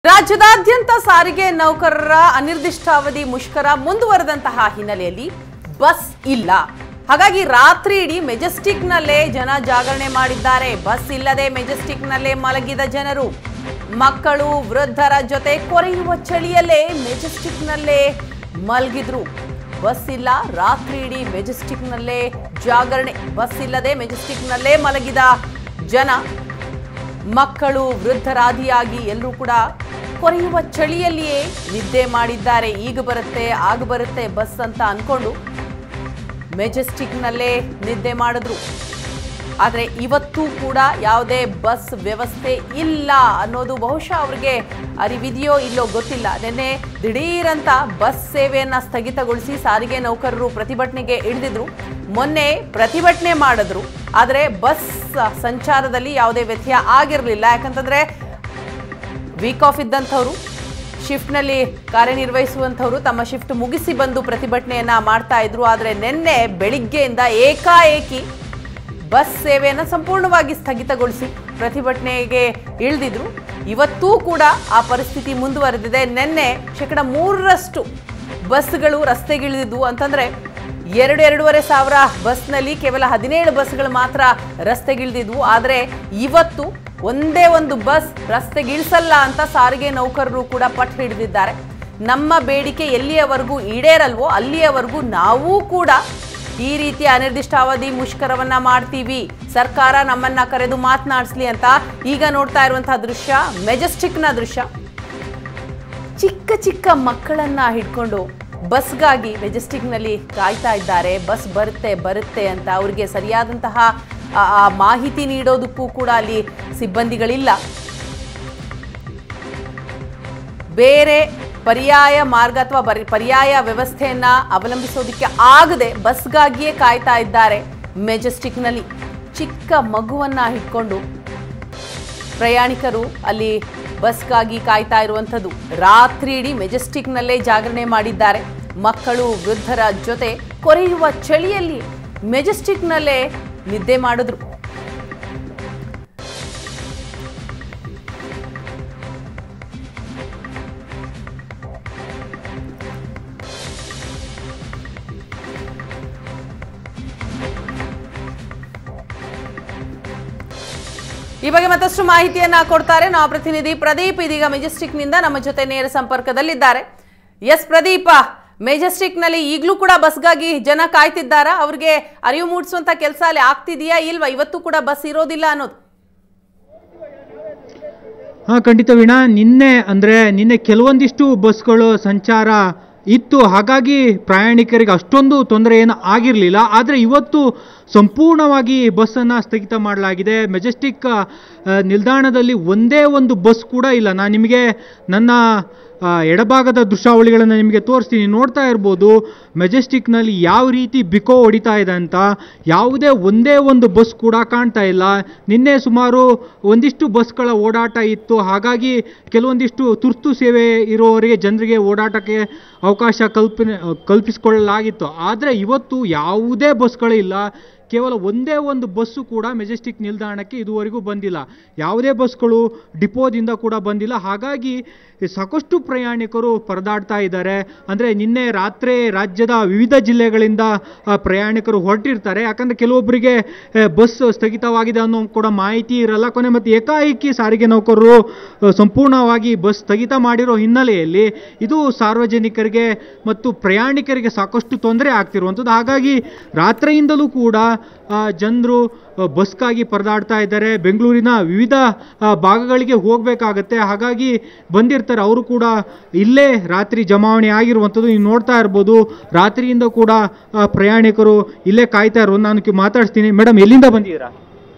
ರಾಜ್ಯದಾದ್ಯಂತ ಸಾರಿಗೆ ನೌಕರರ ಅನಿರ್ದಿಷ್ಟಾವಧಿ ಮುಷ್ಕರ ಮುಂದುವರೆದಂತಹ ಹಿನ್ನೆಲೆಯಲ್ಲಿ ಬಸ್ ಇಲ್ಲ ಹಾಗಾಗಿ ರಾತ್ರಿ ಇಡೀ ಮೆಜೆಸ್ಟಿಕ್ನಲ್ಲೇ ಜನ ಜಾಗರಣೆ ಮಾಡಿದ್ದಾರೆ ಬಸ್ ಇಲ್ಲದೆ ಮೆಜೆಸ್ಟಿಕ್ನಲ್ಲೇ ಮಲಗಿದ ಜನರು ಮಕ್ಕಳು ವೃದ್ಧರ ಜೊತೆ ಕೊರೆಯುವ ಚಳಿಯಲ್ಲೇ ಮೆಜೆಸ್ಟಿಕ್ನಲ್ಲೇ ಮಲಗಿದ್ರು ಬಸ್ ಇಲ್ಲ ರಾತ್ರಿ ಇಡೀ ಮೆಜೆಸ್ಟಿಕ್ನಲ್ಲೇ ಜಾಗರಣೆ ಬಸ್ ಇಲ್ಲದೆ ಮೆಜೆಸ್ಟಿಕ್ನಲ್ಲೇ ಮಲಗಿದ ಜನ ಮಕ್ಕಳು ವೃದ್ಧರಾದಿಯಾಗಿ ಎಲ್ಲರೂ ಕೂಡ ಕೊರೆಯುವ ಚಳಿಯಲ್ಲಿಯೇ ನಿದ್ದೆ ಮಾಡಿದ್ದಾರೆ ಈಗ ಬರುತ್ತೆ ಆಗ ಬರುತ್ತೆ ಬಸ್ ಅಂತ ಅನ್ಕೊಂಡು ಮೆಜೆಸ್ಟಿಕ್ನಲ್ಲೇ ನಿದ್ದೆ ಮಾಡಿದ್ರು ಆದರೆ ಇವತ್ತೂ ಕೂಡ ಯಾವುದೇ ಬಸ್ ವ್ಯವಸ್ಥೆ ಇಲ್ಲ ಅನ್ನೋದು ಬಹುಶಃ ಅವ್ರಿಗೆ ಅರಿವಿದೆಯೋ ಇಲ್ಲೋ ಗೊತ್ತಿಲ್ಲ ನಿನ್ನೆ ದಿಢೀರಂತ ಬಸ್ ಸೇವೆಯನ್ನ ಸ್ಥಗಿತಗೊಳಿಸಿ ಸಾರಿಗೆ ನೌಕರರು ಪ್ರತಿಭಟನೆಗೆ ಇಳಿದಿದ್ರು ಮೊನ್ನೆ ಪ್ರತಿಭಟನೆ ಮಾಡಿದ್ರು ಆದರೆ ಬಸ್ ಸಂಚಾರದಲ್ಲಿ ಯಾವುದೇ ವ್ಯತ್ಯಯ ಆಗಿರಲಿಲ್ಲ ಯಾಕಂತಂದ್ರೆ ವೀಕ್ ಆಫ್ ಇದ್ದಂಥವ್ರು ಶಿಫ್ಟ್ನಲ್ಲಿ ಕಾರ್ಯನಿರ್ವಹಿಸುವಂಥವ್ರು ತಮ್ಮ ಶಿಫ್ಟ್ ಮುಗಿಸಿ ಬಂದು ಪ್ರತಿಭಟನೆಯನ್ನ ಮಾಡ್ತಾ ಇದ್ರು ಆದರೆ ನಿನ್ನೆ ಬೆಳಿಗ್ಗೆಯಿಂದ ಏಕಾಏಕಿ ಬಸ್ ಸೇವೆಯನ್ನು ಸಂಪೂರ್ಣವಾಗಿ ಸ್ಥಗಿತಗೊಳಿಸಿ ಪ್ರತಿಭಟನೆಗೆ ಇಳಿದಿದ್ರು ಇವತ್ತೂ ಕೂಡ ಆ ಪರಿಸ್ಥಿತಿ ಮುಂದುವರೆದಿದೆ ನಿನ್ನೆ ಶೇಕಡ ಮೂರರಷ್ಟು ಬಸ್ಗಳು ರಸ್ತೆಗಿಳಿದಿದ್ವು ಅಂತಂದ್ರೆ ಎರಡು ಎರಡೂವರೆ ಸಾವಿರ ಬಸ್ನಲ್ಲಿ ಕೇವಲ ಹದಿನೇಳು ಬಸ್ಗಳು ಮಾತ್ರ ರಸ್ತೆಗಿಳಿದಿದ್ವು ಆದರೆ ಇವತ್ತು ಒಂದೇ ಒಂದು ಬಸ್ ರಸ್ತೆಗಿಳಿಸಲ್ಲ ಅಂತ ಸಾರಿಗೆ ನೌಕರರು ಕೂಡ ಪಟ್ಟು ಹಿಡಿದಿದ್ದಾರೆ ನಮ್ಮ ಬೇಡಿಕೆ ಎಲ್ಲಿಯವರೆಗೂ ಈಡೇರಲ್ವೋ ಅಲ್ಲಿಯವರೆಗೂ ನಾವೂ ಕೂಡ ಈ ರೀತಿಯ ಅನಿರ್ದಿಷ್ಟಾವಧಿ ಮುಷ್ಕರವನ್ನ ಮಾಡ್ತೀವಿ ಸರ್ಕಾರ ನಮ್ಮನ್ನ ಕರೆದು ಮಾತನಾಡಿಸ್ಲಿ ಅಂತ ಈಗ ನೋಡ್ತಾ ಇರುವಂತಹ ದೃಶ್ಯ ಮೆಜೆಸ್ಟಿಕ್ನ ದೃಶ್ಯ ಚಿಕ್ಕ ಚಿಕ್ಕ ಮಕ್ಕಳನ್ನ ಹಿಡ್ಕೊಂಡು ಬಸ್ಗಾಗಿ ಮೆಜೆಸ್ಟಿಕ್ನಲ್ಲಿ ಕಾಯ್ತಾ ಇದ್ದಾರೆ ಬಸ್ ಬರುತ್ತೆ ಬರುತ್ತೆ ಅಂತ ಅವರಿಗೆ ಸರಿಯಾದಂತಹ ಆ- ಆ ಮಾಹಿತಿ ನೀಡೋದಕ್ಕೂ ಕೂಡ ಅಲ್ಲಿ ಸಿಬ್ಬಂದಿಗಳಿಲ್ಲ ಬೇರೆ ಪರ್ಯಾಯ ಮಾರ್ಗ ಅಥವಾ ಬರಿ ಪರ್ಯಾಯ ವ್ಯವಸ್ಥೆಯನ್ನ ಅವಲಂಬಿಸೋದಕ್ಕೆ ಆಗದೆ ಬಸ್ಗಾಗಿಯೇ ಕಾಯ್ತಾ ಇದ್ದಾರೆ ಮೆಜೆಸ್ಟಿಕ್ನಲ್ಲಿ ಚಿಕ್ಕ ಮಗುವನ್ನ ಹಿಡ್ಕೊಂಡು ಪ್ರಯಾಣಿಕರು ಅಲ್ಲಿ ಬಸ್ಗಾಗಿ ಕಾಯ್ತಾ ಇರುವಂಥದ್ದು ರಾತ್ರಿ ಇಡೀ ಮೆಜೆಸ್ಟಿಕ್ನಲ್ಲೇ ಜಾಗರಣೆ ಮಾಡಿದ್ದಾರೆ ಮಕ್ಕಳು ವೃದ್ಧರ ಜೊತೆ ಕೊರೆಯುವ ಚಳಿಯಲ್ಲಿ ಮೆಜೆಸ್ಟಿಕ್ನಲ್ಲೇ ನಿದ್ದೆ ಮಾಡಿದ್ರು ಈ ಬಗ್ಗೆ ಮತ್ತಷ್ಟು ಮಾಹಿತಿಯನ್ನ ಕೊಡ್ತಾರೆ ನಾವು ಪ್ರತಿನಿಧಿ ಪ್ರದೀಪ್ ಇದೀಗ ಮೆಜೆಸ್ಟಿಕ್ನಿಂದ ನಮ್ಮ ಜೊತೆ ನೇರ ಸಂಪರ್ಕದಲ್ಲಿದ್ದಾರೆ ಎಸ್ ಪ್ರದೀಪ ಮೆಜೆಸ್ಟಿಕ್ನಲ್ಲಿ ಈಗಲೂ ಕೂಡ ಬಸ್ಗಾಗಿ ಜನ ಕಾಯ್ತಿದ್ದಾರಾ ಅವ್ರಿಗೆ ಅರಿವು ಮೂಡಿಸುವಂತ ಕೆಲಸ ಅಲ್ಲಿ ಆಗ್ತಿದೆಯಾ ಇಲ್ವಾ ಇವತ್ತು ಕೂಡ ಬಸ್ ಇರೋದಿಲ್ಲ ಅನ್ನೋದು ಹಾಂ ಖಂಡಿತ ವೀಣಾ ನಿನ್ನೆ ಅಂದರೆ ನಿನ್ನೆ ಕೆಲವೊಂದಿಷ್ಟು ಬಸ್ಗಳು ಸಂಚಾರ ಇತ್ತು ಹಾಗಾಗಿ ಪ್ರಯಾಣಿಕರಿಗೆ ಅಷ್ಟೊಂದು ತೊಂದರೆ ಏನು ಆಗಿರಲಿಲ್ಲ ಆದರೆ ಇವತ್ತು ಸಂಪೂರ್ಣವಾಗಿ ಬಸ್ಸನ್ನು ಸ್ಥಗಿತ ಮಾಡಲಾಗಿದೆ ಮೆಜೆಸ್ಟಿಕ್ ಆ, ನಿಲ್ದಾಣದಲ್ಲಿ ಒಂದೇ ಒಂದು ಬಸ್ ಕೂಡ ಇಲ್ಲ ನಾನು ನಿಮಗೆ ನನ್ನ ಆ, ಎಡಭಾಗದ ದೃಶ್ಯಾವಳಿಗಳನ್ನು ನಿಮಗೆ ತೋರಿಸ್ತೀನಿ ನೋಡ್ತಾ ಇರ್ಬೋದು ಮೆಜೆಸ್ಟಿಕ್ನಲ್ಲಿ ಯಾವ ರೀತಿ ಬಿಕೋ ಹೊಡಿತಾ ಇದೆ ಅಂತ ಯಾವುದೇ ಒಂದೇ ಒಂದು ಬಸ್ ಕೂಡ ಕಾಣ್ತಾ ಇಲ್ಲ ನಿನ್ನೆ ಸುಮಾರು ಒಂದಿಷ್ಟು ಬಸ್ಗಳ ಓಡಾಟ ಇತ್ತು ಹಾಗಾಗಿ ಕೆಲವೊಂದಿಷ್ಟು ತುರ್ತು ಸೇವೆ ಇರುವವರಿಗೆ ಜನರಿಗೆ ಓಡಾಟಕ್ಕೆ ಅವಕಾಶ ಕಲ್ಪನೆ ಕಲ್ಪಿಸಿಕೊಳ್ಳಲಾಗಿತ್ತು ಆದರೆ ಇವತ್ತು ಯಾವುದೇ ಬಸ್ಗಳಿಲ್ಲ ಕೇವಲ ಒಂದೇ ಒಂದು ಬಸ್ಸು ಕೂಡ ಮೆಜೆಸ್ಟಿಕ್ ನಿಲ್ದಾಣಕ್ಕೆ ಇದುವರೆಗೂ ಬಂದಿಲ್ಲ ಯಾವುದೇ ಬಸ್ಗಳು ಡಿಪೋದಿಂದ ಕೂಡ ಬಂದಿಲ್ಲ ಹಾಗಾಗಿ ಸಾಕಷ್ಟು ಪ್ರಯಾಣಿಕರು ಪರದಾಡ್ತಾ ಇದ್ದಾರೆ ಅಂದರೆ ನಿನ್ನೆ ರಾತ್ರಿ ರಾಜ್ಯದ ವಿವಿಧ ಜಿಲ್ಲೆಗಳಿಂದ ಆ, ಪ್ರಯಾಣಿಕರು ಹೊರಟಿರ್ತಾರೆ ಯಾಕಂದರೆ ಕೆಲವೊಬ್ಬರಿಗೆ ಆ, ಬಸ್ ಸ್ಥಗಿತವಾಗಿದೆ ಅನ್ನೋ ಕೂಡ ಮಾಹಿತಿ ಇರಲ್ಲ ಕೊನೆ ಮತ್ತು ಏಕಾಏಕಿ ಸಾರಿಗೆ ನೌಕರರು ಆ, ಸಂಪೂರ್ಣವಾಗಿ ಬಸ್ ಸ್ಥಗಿತ ಮಾಡಿರೋ ಹಿನ್ನೆಲೆಯಲ್ಲಿ ಇದು ಸಾರ್ವಜನಿಕರಿಗೆ ಮತ್ತು ಪ್ರಯಾಣಿಕರಿಗೆ ಸಾಕಷ್ಟು ತೊಂದರೆ ಆಗ್ತಿರುವಂಥದ್ದು ಹಾಗಾಗಿ ರಾತ್ರಿಯಿಂದಲೂ ಕೂಡ ಜನರು ಬಸ್ಗಾಗಿ ಪರದಾಡ್ತಾ ಇದ್ದಾರೆ ಬೆಂಗಳೂರಿನ ವಿವಿಧ ಆ, ಭಾಗಗಳಿಗೆ ಹೋಗಬೇಕಾಗತ್ತೆ ಹಾಗಾಗಿ ಬಂದಿರ್ತಾರೆ ಅವರು ಕೂಡ ಇಲ್ಲೇ ರಾತ್ರಿ ಜಮಾವಣೆ ಆಗಿರುವಂಥದ್ದು ನೀವು ನೋಡ್ತಾ ಇರ್ಬೋದು ರಾತ್ರಿಯಿಂದ ಕೂಡ ಆ, ಪ್ರಯಾಣಿಕರು ಇಲ್ಲೇ ಕಾಯ್ತಾ ಇರೋ ನಾನು ಕಿ- ಮಾತಾಡ್ಸ್ತೀನಿ ಮೇಡಮ್ ಎಲ್ಲಿಂದ ಬಂದಿದ್ದೀರಾ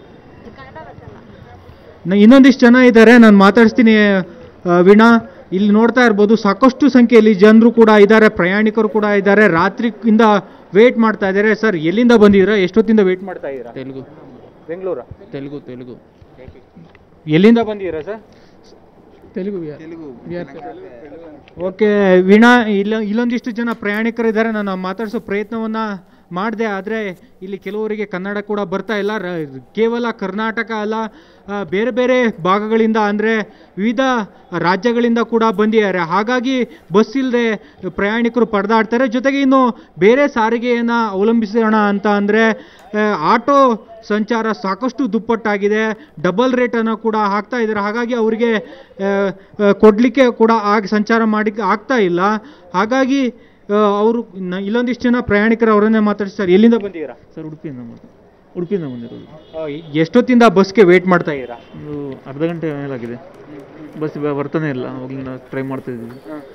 ನ- ಇನ್ನೊಂದಿಷ್ಟು ಜನ ಇದ್ದಾರೆ ನಾನು ಮಾತಾಡಿಸ್ತೀನಿ ಆ, ವೀಣಾ ಇಲ್ಲಿ ನೋಡ್ತಾ ಇರ್ಬೋದು ಸಾಕಷ್ಟು ಸಂಖ್ಯೆಯಲ್ಲಿ ಜನರು ಕೂಡ ಇದ್ದಾರೆ ಪ್ರಯಾಣಿಕರು ಕೂಡ ಇದ್ದಾರೆ ರಾತ್ರಿಯಿಂದ ವೇಟ್ ಮಾಡ್ತಾ ಇದ್ದಾರೆ ಸರ್ ಎಲ್ಲಿಂದ ಬಂದಿದ್ದೀರಾ ಎಷ್ಟೊತ್ತಿಂದ ವೇಟ್ ಮಾಡ್ತಾ ಇದ್ದೀರಾ తెలుగు ಬೆಂಗಳೂರ తెలుగు తెలుగు ಎಲ್ಲಿಂದ ಬಂದಿದ್ದೀರಾ sir Telugu we are okay Veena ಇಲ್ಲ ಇಲ್ಲೊಂದಿಷ್ಟು ಜನ ಪ್ರಯಾಣಿಕರಿದ್ದಾರೆ ನಾನು ಮಾತಾಡಿಸೋ ಪ್ರಯತ್ನವನ್ನ ಮಾಡಿದೆ ಆದರೆ ಇಲ್ಲಿ ಕೆಲವರಿಗೆ ಕನ್ನಡ ಕೂಡ ಬರ್ತಾ ಇಲ್ಲ ರ- ಕೇವಲ ಕರ್ನಾಟಕ ಅಲ್ಲ ಆ, ಬೇರೆ ಬೇರೆ ಭಾಗಗಳಿಂದ ಅಂದರೆ ವಿವಿಧ ರಾಜ್ಯಗಳಿಂದ ಕೂಡ ಬಂದಿದ್ದಾರೆ ಹಾಗಾಗಿ ಬಸ್ ಇಲ್ಲದೆ ಪ್ರಯಾಣಿಕರು ಪರದಾಡ್ತಾರೆ ಜೊತೆಗೆ ಇನ್ನು ಬೇರೆ ಸಾರಿಗೆಯನ್ನು ಅವಲಂಬಿಸೋಣ ಅಂತ ಅಂದರೆ ಆಟೋ ಸಂಚಾರ ಸಾಕಷ್ಟು ದುಪ್ಪಟ್ಟಾಗಿದೆ ಡಬಲ್ ರೇಟನ್ನು ಕೂಡ ಹಾಕ್ತಾ ಇದ್ದಾರೆ ಹಾಗಾಗಿ ಅವರಿಗೆ ಕೊಡಲಿಕ್ಕೆ ಕೂಡ ಆಗ ಸಂಚಾರ ಮಾಡಲಿಕ್ಕೆ ಆಗ್ತಾ ಇಲ್ಲ ಹಾಗಾಗಿ ಅವರು ಇಲ್ಲೊಂದಿಷ್ಟು ಜನ ಪ್ರಯಾಣಿಕರು ಅವರನ್ನೇ ಮಾತಾಡಿಸ್ತಾರೆ ಎಲ್ಲಿಂದ ಬಂದಿದ್ದೀರಾ ಸರ್ ಉಡುಪಿಯಿಂದ ಬಂದು ಉಡುಪಿಯಿಂದ ಬಂದಿರೋದು ಆ, ಎಷ್ಟೊತ್ತಿಂದ ಬಸ್ಗೆ ವೇಟ್ ಮಾಡ್ತಾ ಇದ್ದೀರಾ ಒಂದು ಅರ್ಧ ಗಂಟೆ ಮೇಲಾಗಿದೆ ಬಸ್ ಬ- ಬರ್ತಾನೆ ಇಲ್ಲ ಅವಾಗಲಿಂದ ಟ್ರೈ ಮಾಡ್ತಾ ಇದ್ದೀವಿ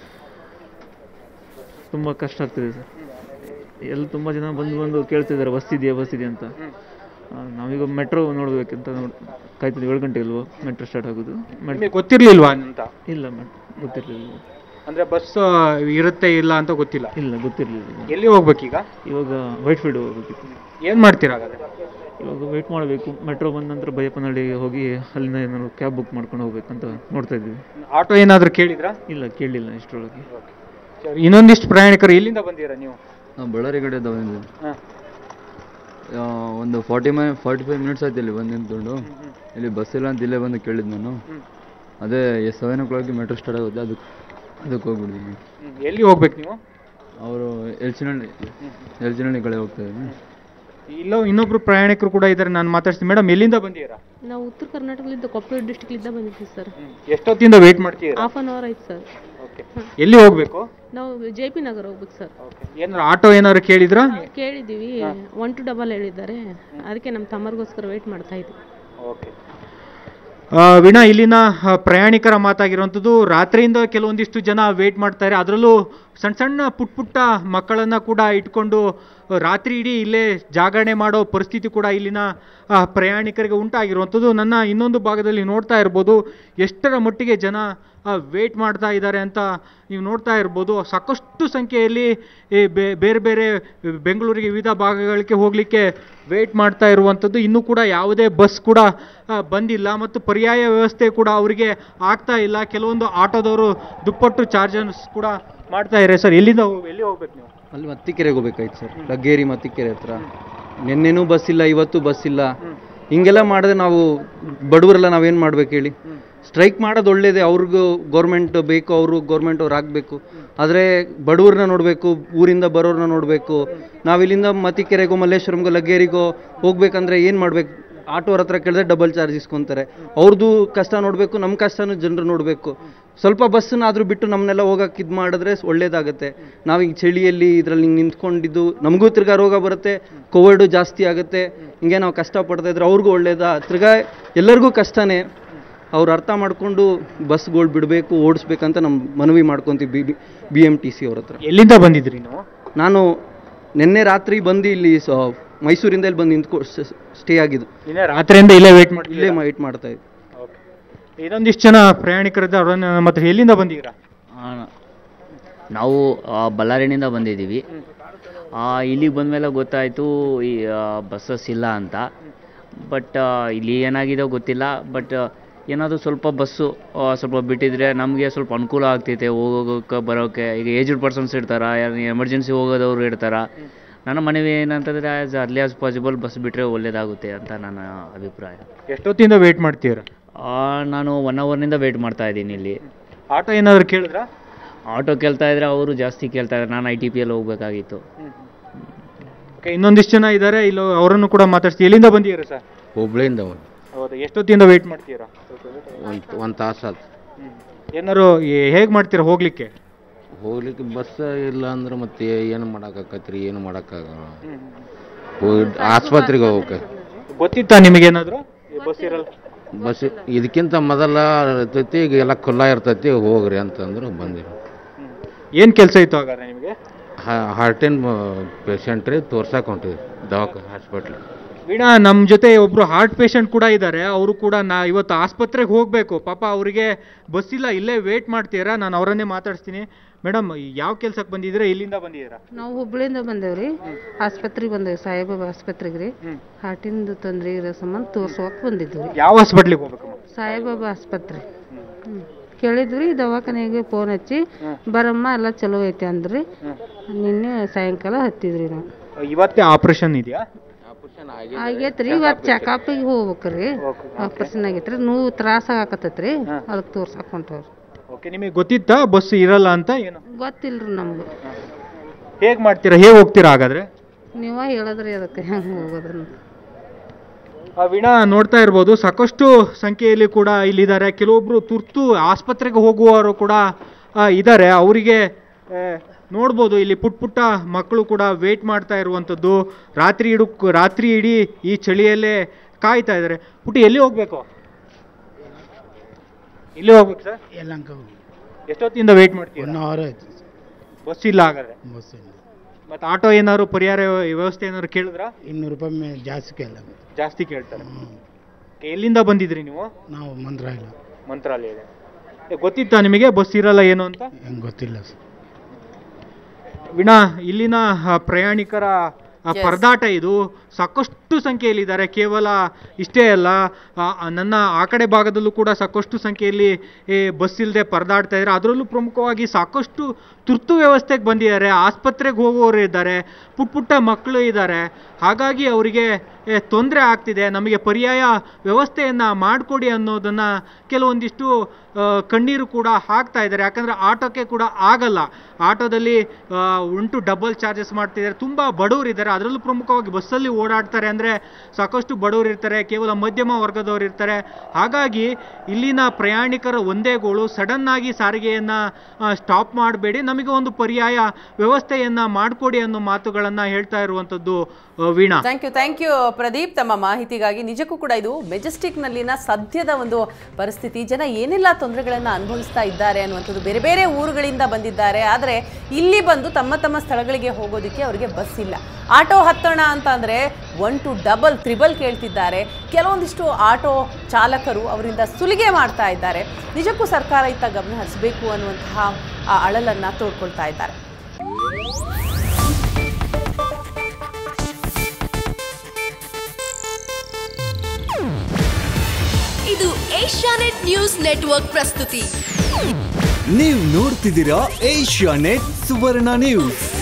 ತುಂಬ ಕಷ್ಟ ಆಗ್ತಿದೆ ಸರ್ ಎಲ್ಲ ತುಂಬ ಜನ ಬಂದು ಬಂದು ಕೇಳ್ತಿದ್ದಾರೆ ಬಸ್ ಇದೆಯಾ ಬಸ್ ಇದೆಯಾ ಅಂತ ಆ, ನಾವೀಗ ಮೆಟ್ರೋ ನೋಡ್ಬೇಕಂತ ನೋಡ್ ಕಾಯ್ತಿದ್ವಿ ಏಳು ಗಂಟೆ ಇಲ್ವೋ ಮೆಟ್ರೋ ಸ್ಟಾರ್ಟ್ ಆಗೋದು ಮೆಟ್ ನಿಮಗೆ ಗೊತ್ತಿರಲಿಲ್ವಾ ಅಂತ ಇಲ್ಲ ಮೆಟ್ ಗೊತ್ತಿರಲಿಲ್ಲ ಅಂದರೆ ಬಸ್ ಇರುತ್ತೆ ಇಲ್ಲ ಅಂತ ಗೊತ್ತಿಲ್ಲ ಇಲ್ಲ ಗೊತ್ತಿರಲಿಲ್ಲ ಎಲ್ಲಿ ಹೋಗ್ಬೇಕೀಗ ಇವಾಗ ವೈಟ್ ಫೀಲ್ಡ್ ಹೋಗ್ಬೇಕಿತ್ತು ಏನು ಮಾಡ್ತೀರಾ ಹಾಗಾದ್ರೆ ಇವಾಗ ವೆಯ್ಟ್ ಮಾಡಬೇಕು ಮೆಟ್ರೋ ಬಂದ ನಂತರ ಬೈಯಪ್ಪನಹಳ್ಳಿಗೆ ಹೋಗಿ ಅಲ್ಲಿಂದ ಏನಾದ್ರು ಕ್ಯಾಬ್ ಬುಕ್ ಮಾಡ್ಕೊಂಡು ಹೋಗ್ಬೇಕಂತ ನೋಡ್ತಾ ಇದ್ವಿ ಆಟೋ ಏನಾದರೂ ಕೇಳಿದ್ರಾ ಇಲ್ಲ ಕೇಳಲಿಲ್ಲ ಇಷ್ಟರೊಳಗೆ ಇನ್ನೊಂದಿಷ್ಟು ಪ್ರಯಾಣಿಕರು ಎಲ್ಲಿಂದ ಬಂದಿರಾ ನೀವು ನಾವು ಬಳ್ಳಾರಿ ಕಡೆಯಿಂದ ಬಂದಿದ್ದು ಹಾಂ ಆ, ಒಂದು ಫಾರ್ಟಿ ಮೈ ಫಾರ್ಟಿ ಫೈವ್ ಮಿನಿಟ್ಸ್ ಆಯ್ತು ಇಲ್ಲಿ ಬಂದು ನಿಂತ್ಕೊಂಡು ಇಲ್ಲಿ ಬಸ್ ಇಲ್ಲ ಅಂತ ಇಲ್ಲೇ ಬಂದು ಕೇಳಿದ್ದು ನಾನು ಅದೇ ಸೆವೆನ್ ಓ ಕ್ಲಾಕ್ಗೆ ಮೆಟ್ರೋ ಸ್ಟಾರ್ಟ್ ಆಗುತ್ತೆ ಅದಕ್ಕೆ ಅದಕ್ಕೆ ಹೋಗ್ಬಿಟ್ಟಿದ್ದೀನಿ ಎಲ್ಲಿ ಹೋಗ್ಬೇಕು ನೀವು ಅವರು ಎಲ್ಚಿನಹಳ್ಳಿ ಎಲ್ಚಿನಹಳ್ಳಿ ಕಡೆ ಹೋಗ್ತಾ ಇದ್ದೀನಿ ಇಲ್ಲೋ ಇನ್ನೊಬ್ರು ಪ್ರಯಾಣಿಕರು ಕೂಡ ಇದ್ದಾರೆ ನಾನು ಮಾತಾಡ್ತೀನಿ ಮೇಡಮ್ ಎಲ್ಲಿಂದ ಬಂದಿದ್ದೀರಾ ನಾವು ಉತ್ತರ ಕರ್ನಾಟಕದಿಂದ ಕೊಪ್ಪಳ ಡಿಸ್ಟಿಕ್ಲಿಂದ ಬಂದಿದ್ದೀವಿ ಸರ್ ಎಷ್ಟೊತ್ತಿಂದ ವೇಟ್ ಮಾಡ್ತೀರಾ ಹಾಫ್ ಆನ್ ಅವರ್ ಆಯ್ತು ಸರ್ ಓಕೆ ಎಲ್ಲಿ ಹೋಗ್ಬೇಕು ನಾವು ಜೆ ಪಿ ನಗರ ಹೋಗ್ಬೇಕು ಸರ್ ಏನಾರು ಆಟೋ ಏನಾದ್ರು ಕೇಳಿದ್ರಾ ಕೇಳಿದ್ದೀವಿ ಒನ್ ಟು ಡಬಲ್ ಹೇಳಿದ್ದಾರೆ ಅದಕ್ಕೆ ನಮ್ಮ ತಮ್ಮರಿಗೋಸ್ಕರ ವೆಯ್ಟ್ ಮಾಡ್ತಾ ಇದ್ವಿ ಓಕೆ ವೀಣಾ ಇಲ್ಲಿನ ಆ, ಪ್ರಯಾಣಿಕರ ಮಾತಾಗಿರುವಂಥದ್ದು ರಾತ್ರಿಯಿಂದ ಕೆಲವೊಂದಿಷ್ಟು ಜನ ವೇಟ್ ಮಾಡ್ತಾರೆ ಅದರಲ್ಲೂ ಸಣ್ಣ ಸಣ್ಣ ಪುಟ್ ಪುಟ್ಟ ಮಕ್ಕಳನ್ನು ಕೂಡ ಇಟ್ಕೊಂಡು ಆ, ರಾತ್ರಿ ಇಡೀ ಇಲ್ಲೇ ಜಾಗರಣೆ ಮಾಡೋ ಪರಿಸ್ಥಿತಿ ಕೂಡ ಇಲ್ಲಿನ ಆ, ಪ್ರಯಾಣಿಕರಿಗೆ ಉಂಟಾಗಿರುವಂಥದ್ದು ನನ್ನ ಇನ್ನೊಂದು ಭಾಗದಲ್ಲಿ ನೋಡ್ತಾ ಇರ್ಬೋದು ಎಷ್ಟರ ಮಟ್ಟಿಗೆ ಜನ ವೇಟ್ ಮಾಡ್ತಾ ಇದ್ದಾರೆ ಅಂತ ನೀವು ನೋಡ್ತಾ ಇರ್ಬೋದು ಸಾಕಷ್ಟು ಸಂಖ್ಯೆಯಲ್ಲಿ ಈ ಬೇ- ಬೇರೆ ಬೇರೆ ಬೆಂಗಳೂರಿಗೆ ವಿವಿಧ ಭಾಗಗಳಿಗೆ ಹೋಗಲಿಕ್ಕೆ ವೇಟ್ ಮಾಡ್ತಾ ಇರುವಂಥದ್ದು ಇನ್ನೂ ಕೂಡ ಯಾವುದೇ ಬಸ್ ಕೂಡ ಆ, ಬಂದಿಲ್ಲ ಮತ್ತು ಪರ್ಯಾಯ ವ್ಯವಸ್ಥೆ ಕೂಡ ಅವರಿಗೆ ಆಗ್ತಾ ಇಲ್ಲ ಕೆಲವೊಂದು ಆಟೋದವರು ದುಪ್ಪಟ್ಟು ಚಾರ್ಜಸ್ ಕೂಡ ಮಾಡ್ತಾ ಇದ್ದಾರೆ ಸರ್ ಎಲ್ಲಿಂದ ಹೋಗ್- ಎಲ್ಲಿ ಹೋಗ್ಬೇಕು ನೀವು ಅಲ್ಲಿ ಮತ್ತಿಕೆರೆಗೆ ಹೋಗ್ಬೇಕಾಯ್ತು ಸರ್ ಲಗ್ಗೇರಿ ಮತ್ತಿಕೆರೆ ಹತ್ರ ನಿನ್ನೆನೂ ಬಸ್ ಇಲ್ಲ ಇವತ್ತು ಬಸ್ ಇಲ್ಲ ಹಿಂಗೆಲ್ಲ ಮಾಡಿದ್ರೆ ನಾವು ಬಡವರೆಲ್ಲ ನಾವೇನು ಮಾಡ್ಬೇಕು ಹೇಳಿ ಸ್ಟ್ರೈಕ್ ಮಾಡೋದು ಒಳ್ಳೇದೇ ಅವ್ರಿಗೂ ಗೌರ್ಮೆಂಟ್ ಬೇಕು ಅವರು ಗೌರ್ಮೆಂಟ್ ಅವ್ರು ಆಗಬೇಕು ಆದರೆ ಬಡವ್ರನ್ನ ನೋಡಬೇಕು ಊರಿಂದ ಬರೋರನ್ನ ನೋಡಬೇಕು ನಾವಿಲ್ಲಿಂದ ಮತ್ತಿಕೆರೆಗೋ ಮಲ್ಲೇಶ್ವರಂಗೋ ಲಗ್ಗೇರಿಗೋ ಹೋಗ್ಬೇಕಂದ್ರೆ ಏನು ಮಾಡ್ಬೇಕು ಆಟೋರ ಹತ್ರ ಕೇಳಿದ್ರೆ ಡಬಲ್ ಚಾರ್ಜ್ ಇಸ್ಕೊಂತಾರೆ ಅವ್ರದ್ದು ಕಷ್ಟ ನೋಡಬೇಕು ನಮ್ಮ ಕಷ್ಟನೂ ಜನರು ನೋಡಬೇಕು ಸ್ವಲ್ಪ ಬಸ್ಸನ್ನ ಆದರೂ ಬಿಟ್ಟು ನಮ್ಮನ್ನೆಲ್ಲ ಹೋಗಕ್ಕೆ ಇದು ಮಾಡಿದ್ರೆ ಒಳ್ಳೇದಾಗುತ್ತೆ ನಾವು ಈಗ ಚಳಿಯಲ್ಲಿ ಇದರಲ್ಲಿ ಹಿಂಗೆ ನಿಂತ್ಕೊಂಡಿದ್ದು ನಮಗೂ ತಿರ್ಗಾ ರೋಗ ಬರುತ್ತೆ ಕೋವಿಡು ಜಾಸ್ತಿ ಆಗುತ್ತೆ ಹಿಂಗೆ ನಾವು ಕಷ್ಟಪಡ್ತಾ ಇದ್ರೆ ಅವ್ರಿಗೂ ಒಳ್ಳೇದಾ ತಿರ್ಗಾ ಎಲ್ಲರಿಗೂ ಕಷ್ಟನೇ ಅವ್ರು ಅರ್ಥ ಮಾಡಿಕೊಂಡು ಬಸ್ಗಳು ಬಿಡಬೇಕು ಓಡಿಸ್ಬೇಕಂತ ನಮ್ಮ ಮನವಿ ಮಾಡ್ಕೊತೀವಿ B B B M T C ಅವ್ರ ಹತ್ರ ಎಲ್ಲಿಂದ ಬಂದಿದ್ರಿ ನೀವು ನಾನು ನಿನ್ನೆ ರಾತ್ರಿ ಬಂದು ಇಲ್ಲಿ ಸ ಮೈಸೂರಿಂದ ಇಲ್ಲಿ ಬಂದು ನಿಂತ್ಕೊ ಸ್ಟೇ ಆಗಿದ್ದು ನಿನ್ನೆ ರಾತ್ರಿಯಿಂದ ಇಲ್ಲೇ ವೇಟ್ ಮಾಡಿ ಇಲ್ಲೇ ವೇಟ್ ಮಾಡ್ತಾ ಇದ್ದೆ ಇನ್ನೊಂದಿಷ್ಟು ಜನ ಪ್ರಯಾಣಿಕರಿದ್ದ ಅವರನ್ನ ಮತ್ತೆ ಎಲ್ಲಿಂದ ಬಂದಿದ್ದೀರಾ ಆ, ನಾವು ಆ, ಬಳ್ಳಾರಿನಿಂದ ಬಂದಿದ್ದೀವಿ ಆ, ಇಲ್ಲಿಗೆ ಬಂದಮೇಲೆ ಗೊತ್ತಾಯಿತು ಈ ಬಸ್ಸಸ್ ಇಲ್ಲ ಅಂತ ಬಟ್ ಇಲ್ಲಿ ಏನಾಗಿದೆಯೋ ಗೊತ್ತಿಲ್ಲ ಬಟ್ ಏನಾದರೂ ಸ್ವಲ್ಪ ಬಸ್ಸು ಆ, ಸ್ವಲ್ಪ ಬಿಟ್ಟಿದ್ರೆ ನಮಗೆ ಸ್ವಲ್ಪ ಅನುಕೂಲ ಆಗ್ತೈತೆ ಹೋಗೋಕೆ ಬರೋಕ್ಕೆ ಈಗ ಏಜ್ಡ್ ಪರ್ಸನ್ಸ್ ಇರ್ತಾರೆ ಎಮರ್ಜೆನ್ಸಿ ಹೋಗೋದವ್ರು ಇರ್ತಾರೆ ನನ್ನ ಮನವಿ ಏನಂತಂದರೆ as early as possible bus ಬಿಟ್ಟರೆ ಒಳ್ಳೆಯದಾಗುತ್ತೆ ಅಂತ ನನ್ನ ಅಭಿಪ್ರಾಯ ಎಷ್ಟೊತ್ತಿಂದ ವೇಟ್ ಮಾಡ್ತೀರಾ ಆ, ನಾನು ಒನ್ ಅವರ್ನಿಂದ ವೆಯ್ಟ್ ಮಾಡ್ತಾ ಇದ್ದೀನಿ ಇಲ್ಲಿ ಆಟೋ ಏನಾದ್ರು ಕೇಳಿದ್ರಾ ಆಟೋ ಕೇಳ್ತಾ ಇದ್ರೆ ಅವರು ಜಾಸ್ತಿ ಕೇಳ್ತಾ ಇದ್ದಾರೆ ನಾನು ಐ ಟಿ ಪಿ ಎಲ್ಲಿ ಹೋಗ್ಬೇಕಾಗಿತ್ತು ಓಕೆ ಇನ್ನೊಂದಿಷ್ಟು ಜನ ಇದ್ದಾರೆ ಇಲ್ಲ ಅವರನ್ನು ಕೂಡ ಮಾತಾಡ್ತೀವಿ ಎಲ್ಲಿಂದ ಬಂದಿದ್ದೀರಾ ಸರ್ ಹುಬ್ಳಿಯಿಂದ ಹೌದಾ ಎಷ್ಟೊತ್ತಿಂದ ವೇಟ್ ಮಾಡ್ತೀರಾ ಒಂದು ಒಂದು ತಾಸು ಆತು ಏನಾರು ಹೇಗೆ ಮಾಡ್ತೀರಾ ಹೋಗ್ಲಿಕ್ಕೆ ಹೋಗ್ಲಿಕ್ಕೆ ಬಸ್ ಇಲ್ಲ ಅಂದ್ರೆ ಮತ್ತೆ ಏನು ಮಾಡೋಕ್ಕಾಕತ್ರಿ ಏನು ಮಾಡೋಕ್ಕಾಗಲ್ಲ ಹೋಗಿ ಆಸ್ಪತ್ರೆಗೆ ಹೋಗ್ಬೇಕು ಗೊತ್ತಿತ್ತಾ ನಿಮಗೇನಾದ್ರು ಬಸ್ ಇರಲ್ಲ ಬಸ್ ಇದಕ್ಕಿಂತ ಮೊದಲ ಇರ್ತೈತಿ ಈಗ ಎಲ್ಲ ಖುಲ್ಲಾ ಇರ್ತೈತಿ ಹೋಗ್ರಿ ಅಂತಂದ್ರು ಬಂದಿರಿ ಏನು ಕೆಲಸ ಇತ್ತು ಹಾಗಾದ್ರೆ ನಿಮಗೆ ಹಾರ್ಟಿನ್ ಪೇಷಂಟ್ ರೀ ತೋರ್ಸಕ್ಕೆ ಹೊಂಟಿವಿ ದವಾಖಾನೆ ಹಾಸ್ಪಿಟ್ಲ್ ವೀಣಾ ನಮ್ಮ ಜೊತೆ ಒಬ್ರು ಹಾರ್ಟ್ ಪೇಷಂಟ್ ಕೂಡ ಇದ್ದಾರೆ ಅವರು ಕೂಡ ನಾ ಇವತ್ತು ಆಸ್ಪತ್ರೆಗೆ ಹೋಗಬೇಕು ಪಾಪ ಅವರಿಗೆ ಬಸ್ ಇಲ್ಲ ಇಲ್ಲೇ ವೇಟ್ ಮಾಡ್ತೀರಾ ನಾನು ಅವರನ್ನೇ ಮಾತಾಡ್ತೀನಿ ಮೇಡಮ್ ಯಾವ ಕೆಲ್ಸಕ್ಕೆ ಬಂದಿದ್ದೀರಾ ಇಲ್ಲಿಂದ ಬಂದಿದ್ದೀರಾ ನಾವು ಹುಬ್ಳಿಯಿಂದ ಬಂದೇವ್ರಿ ಆಸ್ಪತ್ರೆಗೆ ಬಂದೇವಿ ಸಾಯಿಬಾಬಾ ಆಸ್ಪತ್ರೆಗೆ ರೀ ಹಾರ್ಟಿಂದು ತೊಂದರೆ ಇರೋ ಸಂಬಂಧ ತೋರ್ಸೋಕೆ ಬಂದಿದ್ವಿ ಯಾವ ಹಾಸ್ಪಿಟ್ಲಿಗೆ ಹೋಗ್ಬೇಕು ಸಾಯಿಬಾಬಾ ಆಸ್ಪತ್ರೆ ಹ್ಮ್. ಕೇಳಿದ್ವಿ ದವಾಖಾನೆಗೆ ಫೋನ್ ಹಚ್ಚಿ ಬರಮ್ಮ ಎಲ್ಲ ಚಲೋ ಐತೆ ಅಂದ್ರಿ ನಿನ್ನೆ ಸಾಯಂಕಾಲ ಹತ್ತಿದ್ರಿ ನಾವು ಇವತ್ತೇ ಆಪರೇಷನ್ ಇದೆಯಾ ಆಗೈತ್ರಿ ಇವತ್ತು ಚೆಕಪಿಗೆ ಹೋಗ್ಬೇಕ್ರಿ ಆಪರೇಷನ್ ಆಗೈತ್ರಿ ನೋವು ತ್ರಾಸ ಆಗಕತ್ತೈತ್ರಿ ಅದಕ್ಕೆ ತೋರ್ಸಕ್ ಹೊಂಟವ್ರಿ ಓಕೆ ನಿಮಗೆ ಗೊತ್ತಿತ್ತಾ ಬಸ್ ಇರಲ್ಲ ಅಂತ ಏನು ಗೊತ್ತಿಲ್ರಿ ನಮ್ಗೆ ಹೇಗೆ ಮಾಡ್ತೀರಾ ಹೇಗೆ ಹೋಗ್ತೀರಾ ಹಾಗಾದ್ರೆ ನೀವ ಹೇಳಿದ್ರಿ ಅದಕ್ಕೆ ಹೆಂಗೆ ಹೋಗೋದನ್ನ ಆ ವೀಣಾ ನೋಡ್ತಾ ಇರ್ಬೋದು ಸಾಕಷ್ಟು ಸಂಖ್ಯೆಯಲ್ಲಿ ಕೂಡ ಇಲ್ಲಿದ್ದಾರೆ ಕೆಲವೊಬ್ರು ತುರ್ತು ಆಸ್ಪತ್ರೆಗೆ ಹೋಗುವವರು ಕೂಡ ಆ, ಇದ್ದಾರೆ ಅವರಿಗೆ ಆ, ನೋಡ್ಬೋದು ಇಲ್ಲಿ ಪುಟ್ಟ ಪುಟ್ಟ ಮಕ್ಕಳು ಕೂಡ ವೇಟ್ ಮಾಡ್ತಾ ಇರುವಂಥದ್ದು ರಾತ್ರಿ ಇಡು ರಾತ್ರಿ ಇಡೀ ಈ ಚಳಿಯಲ್ಲೇ ಕಾಯ್ತಾ ಇದ್ದಾರೆ ಪುಟ್ಟಿ ಎಲ್ಲಿ ಹೋಗ್ಬೇಕು ಎಲ್ಲಿ ಹೋಗ್ಬೇಕು ಸರ್ ಯಲಂಕ ಎಷ್ಟೊತ್ತಿಂದ ವೇಟ್ ಮಾಡ್ತೀವಿ ಒನ್ ಅವರ್ ಆಯ್ತು ಬಸ್ ಇಲ್ಲ ಹಾಗಾದ್ರೆ ಬಸ್ ಇಲ್ಲ ಮತ್ತೆ ಆಟೋ ಏನಾದ್ರು ಪರಿಹಾರ ವ್ಯವಸ್ಥೆ ಏನಾದ್ರು ಕೇಳಿದ್ರಾ ಇನ್ನೂರು ರೂಪಾಯಿ ಮೇಲೆ ಜಾಸ್ತಿ ಕೇಳ ಜಾಸ್ತಿ ಕೇಳ್ತಾರೆ ಎಲ್ಲಿಂದ ಬಂದಿದ್ರಿ ನೀವು ನಾವು ಮಂತ್ರಾಲಯ ಮಂತ್ರಾಲಯದ ಏ, ಗೊತ್ತಿತ್ತಾ ನಿಮಗೆ ಬಸ್ ಇರಲ್ಲ ಏನು ಅಂತ ಹೆಂಗೆ ಗೊತ್ತಿಲ್ಲ ಸರ್ ವಿನಾ ಇಲ್ಲಿನ ಆ, ಪ್ರಯಾಣಿಕರ ಆ, ಪರದಾಟ ಇದು ಸಾಕಷ್ಟು ಸಂಖ್ಯೆಯಲ್ಲಿದ್ದಾರೆ ಕೇವಲ ಇಷ್ಟೇ ಅಲ್ಲ ಆ, ಆ, ನನ್ನ ಆ ಕಡೆ ಭಾಗದಲ್ಲೂ ಕೂಡ ಸಾಕಷ್ಟು ಸಂಖ್ಯೆಯಲ್ಲಿ ಏ, ಬಸ್ ಇಲ್ಲದೆ ಪರದಾಡ್ತಾ ಇದ್ದಾರೆ ಅದರಲ್ಲೂ ಪ್ರಮುಖವಾಗಿ ಸಾಕಷ್ಟು ತುರ್ತು ವ್ಯವಸ್ಥೆಗೆ ಬಂದಿದ್ದಾರೆ ಆಸ್ಪತ್ರೆಗೆ ಹೋಗುವವರು ಇದ್ದಾರೆ ಪುಟ್ಟ ಪುಟ್ಟ ಮಕ್ಕಳು ಇದ್ದಾರೆ ಹಾಗಾಗಿ ಅವರಿಗೆ ತೊಂದರೆ ಆಗ್ತಿದೆ ನಮಗೆ ಪರ್ಯಾಯ ವ್ಯವಸ್ಥೆಯನ್ನು ಮಾಡಿಕೊಡಿ ಅನ್ನೋದನ್ನು ಕೆಲವೊಂದಿಷ್ಟು ಆ, ಕಣ್ಣೀರು ಕೂಡ ಹಾಕ್ತಾ ಇದ್ದಾರೆ ಯಾಕಂದರೆ ಆಟೋಕ್ಕೆ ಕೂಡ ಆಗಲ್ಲ ಆಟೋದಲ್ಲಿ ಆ, ಉಂಟು ಡಬಲ್ ಚಾರ್ಜಸ್ ಮಾಡ್ತಿದ್ದಾರೆ ತುಂಬ ಬಡವರು ಇದ್ದಾರೆ ಅದರಲ್ಲೂ ಪ್ರಮುಖವಾಗಿ ಬಸ್ಸಲ್ಲಿ ಓಡಾಡ್ತಾರೆ ಅಂದರೆ ಸಾಕಷ್ಟು ಬಡವರು ಇರ್ತಾರೆ ಕೇವಲ ಮಧ್ಯಮ ವರ್ಗದವರು ಇರ್ತಾರೆ ಹಾಗಾಗಿ ಇಲ್ಲಿನ ಪ್ರಯಾಣಿಕರ ಒಂದೇ ಗೋಳು ಸಡನ್ ಆಗಿ ಸಾರಿಗೆಯನ್ನು ಸ್ಟಾಪ್ ಮಾಡಬೇಡಿ ನಮಗೆ ಒಂದು ಪರ್ಯಾಯ ವ್ಯವಸ್ಥೆಯನ್ನು ಮಾಡಿಕೊಡಿ ಅನ್ನೋ ಮಾತುಗಳನ್ನು ಹೇಳ್ತಾ ಇರುವಂಥದ್ದು ಆ, Veena thank you thank you Pradeep ತಮ್ಮ ಮಾಹಿತಿಗಾಗಿ ನಿಜಕ್ಕೂ ಕೂಡ ಇದು ಮೆಜೆಸ್ಟಿಕ್ನಲ್ಲಿನ ಸದ್ಯದ ಒಂದು ಪರಿಸ್ಥಿತಿ ಜನ ಏನೆಲ್ಲ ತೊಂದರೆಗಳನ್ನು ಅನುಭವಿಸ್ತಾ ಇದ್ದಾರೆ ಅನ್ನುವಂಥದ್ದು ಬೇರೆ ಬೇರೆ ಊರುಗಳಿಂದ ಬಂದಿದ್ದಾರೆ ಆದರೆ ಇಲ್ಲಿ ಬಂದು ತಮ್ಮ ತಮ್ಮ ಸ್ಥಳಗಳಿಗೆ ಹೋಗೋದಕ್ಕೆ ಅವರಿಗೆ ಬಸ್ ಇಲ್ಲ ಆಟೋ ಹತ್ತೋಣ ಅಂತ ಅಂದರೆ ಒನ್ ಟು ಡಬಲ್ ತ್ರಿಬಲ್ ಕೇಳ್ತಿದ್ದಾರೆ ಕೆಲವೊಂದಿಷ್ಟು ಆಟೋ ಚಾಲಕರು ಅವರಿಂದ ಸುಲಿಗೆ ಮಾಡ್ತಾ ಇದ್ದಾರೆ ನಿಜಕ್ಕೂ ಸರ್ಕಾರ ಇತ್ತ ಗಮನ ಹರಿಸಬೇಕು ಅನ್ನುವಂತಹ ಆ ಅಳಲನ್ನು ತೋಡ್ಕೊಳ್ತಾ ಇದ್ದಾರೆ ಇದು ಏಷ್ಯಾನೆಟ್ ನ್ಯೂಸ್ ನೆಟ್ವರ್ಕ್ ಪ್ರಸ್ತುತಿ ನೀವು ನೋಡ್ತಿದ್ದೀರಾ ಏಷ್ಯಾ ನೆಟ್ ಸುವರ್ಣ ನ್ಯೂಸ್